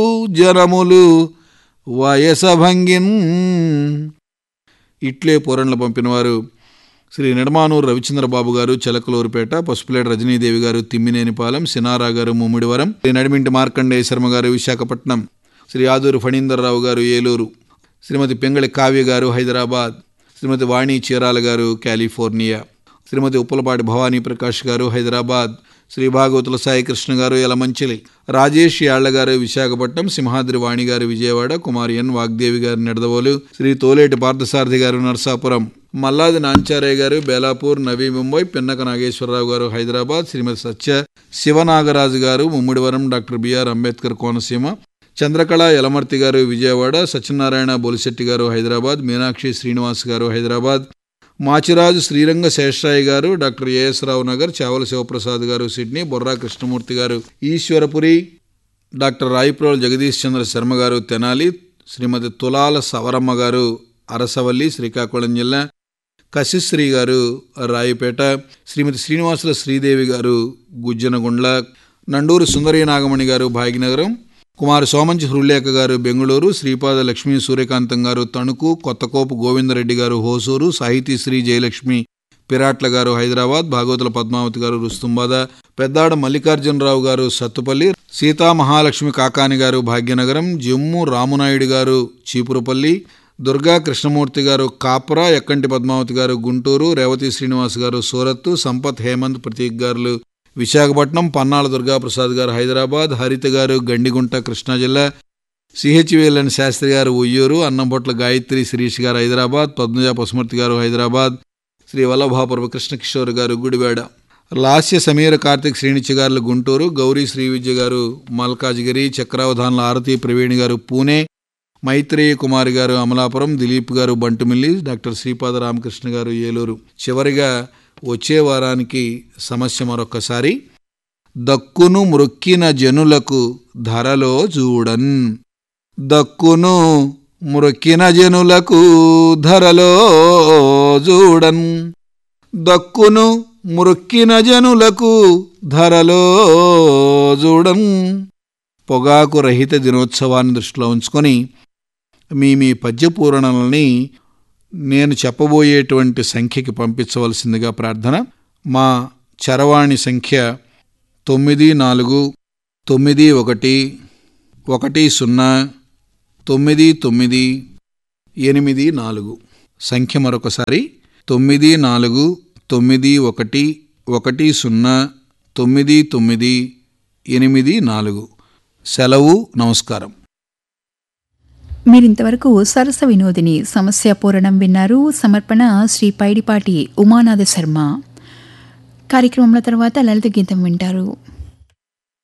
జనములు వయసభంగిన్ ఇట్లే పూరణలు పంపినవారు శ్రీ నిడమానూరు రవిచంద్రబాబు గారు చెలకలూరుపేట పసుపులేట రజనీదేవి గారు తిమ్మినేనిపాలెం సినారా గారు ముమ్మిడివరం శ్రీ నడిమింటి మార్కండేయ శర్మ గారు విశాఖపట్నం శ్రీ ఆదూరు ఫణీందర్రావు గారు ఏలూరు శ్రీమతి పెంగళి కావ్య గారు హైదరాబాద్ శ్రీమతి వాణి చీరాల గారు కాలిఫోర్నియా శ్రీమతి ఉప్పలపాటి భవానీ ప్రకాష్ గారు హైదరాబాద్ శ్రీ భాగవతుల సాయి కృష్ణ గారు యలమంచిలి రాజేష్ యాళ్ల గారు విశాఖపట్నం సింహాద్రి వాణి గారు విజయవాడ కుమారి ఎన్ వాగ్దేవి గారు నిడదవోలు శ్రీ తోలేటి పార్థసారథి గారు నర్సాపురం మల్లాది నాంచారయ్య గారు బేలాపూర్ నవీ ముంబై పిన్నక నాగేశ్వరరావు గారు హైదరాబాద్ శ్రీమతి సత్య శివనాగరాజు గారు ముమ్మిడివరం డాక్టర్ బిఆర్ అంబేద్కర్ కోనసీమ చంద్రకళ యలమర్తి గారు విజయవాడ సత్యనారాయణ బొలిశెట్టి గారు హైదరాబాద్ మీనాక్షి శ్రీనివాస్ గారు Hyderabad Machiraju Sriranga Sesharai garu doctor AS Rao Nagar Chavala Sivaprasad garu Sydney Borra Krishnamurthy garu Eswarapuri doctor Rayaprolu Jagadish Chandra Sharma garu Tenali శ్రీమతి తులాల సవరమ్మ గారు అరసవల్లి శ్రీకాకుళం జిల్లా కశిశ్రీ గారు రాయపేట శ్రీమతి శ్రీనివాసుల శ్రీదేవి గారు గుజ్జనగుండ్ల నండూరు సుందరీ నాగమణి గారు భాగ్యనగరం కుమారు సోమంచి హృలేఖ గారు బెంగళూరు శ్రీపాద లక్ష్మీ సూర్యకాంతం గారు తణుకు కొత్తకోపు గోవిందరెడ్డి గారు హోసూరు సాహితీ శ్రీ జయలక్ష్మి పిరాట్ల గారు హైదరాబాద్ భాగవతుల పద్మావతి గారు రుస్తుంబాద పెద్దాడ మల్లికార్జునరావు గారు సత్తుపల్లి సీతా మహాలక్ష్మి కాకాని గారు భాగ్యనగరం జమ్ము రామునాయుడు గారు చీపురుపల్లి దుర్గా కృష్ణమూర్తి గారు కాపురా ఎక్కంటి పద్మావతి గారు గుంటూరు రేవతి శ్రీనివాస్ గారు సూరత్తు సంపత్ హేమంత్ ప్రతీక్ గారు విశాఖపట్నం పన్నాల దుర్గాప్రసాద్ గారు హైదరాబాద్ హరిత గారు గండిగుంట కృష్ణా జిల్లా సిహెచ్విఎల్ఎన్ శాస్త్రి గారు ఉయ్యూరు అన్నంపొట్ల గాయత్రి శిరీష్ గారు హైదరాబాద్ పద్మజ పసుమర్తి గారు హైదరాబాద్ శ్రీ వల్లభాపురపు కృష్ణకిషోర్ గారు గుడివాడ లాస్య సమీర కార్తిక్ శ్రీనిత్య గారు గుంటూరు గౌరీ శ్రీ విద్య గారు మల్కాజ్గిరి చక్రావధానుల ఆరతి ప్రవీణ్ గారు పూణే మైత్రేయ కుమారి గారు అమలాపురం దిలీప్ గారు బంటుమిల్లి డాక్టర్ శ్రీపాద రామకృష్ణ గారు ఏలూరు చివరిగా వచ్చే వారానికి సమస్య మరొకసారి దక్కును మృక్కిన జనులకు ధరలో చూడన్ దక్కును మృక్కిన జనులకు ధరలో చూడన్ దక్కును మృక్కిన జనులకు ధరలో చూడన్ పొగాకు రహిత దినోత్సవాన్ని దృష్టిలో ఉంచుకొని మీ మీ పద్యపూరణలని నేను చెప్పబోయేటువంటి సంఖ్యకి పంపించవలసిందిగా ప్రార్థన మా చరవాణి సంఖ్య తొమ్మిది నాలుగు తొమ్మిది ఒకటి ఒకటి సున్నా తొమ్మిది తొమ్మిది ఎనిమిది నాలుగు సంఖ్య మరొకసారి తొమ్మిది నాలుగు తొమ్మిది ఒకటి ఒకటి సున్నా తొమ్మిది తొమ్మిది ఎనిమిది నాలుగు సెలవు నమస్కారం మీరింతవరకు సరస వినోదిని సమస్య పూరణం విన్నారు సమర్పణ శ్రీ పైడిపాటి ఉమానాథ శర్మ కార్యక్రమంలో తర్వాత లలిత గీతం వింటారు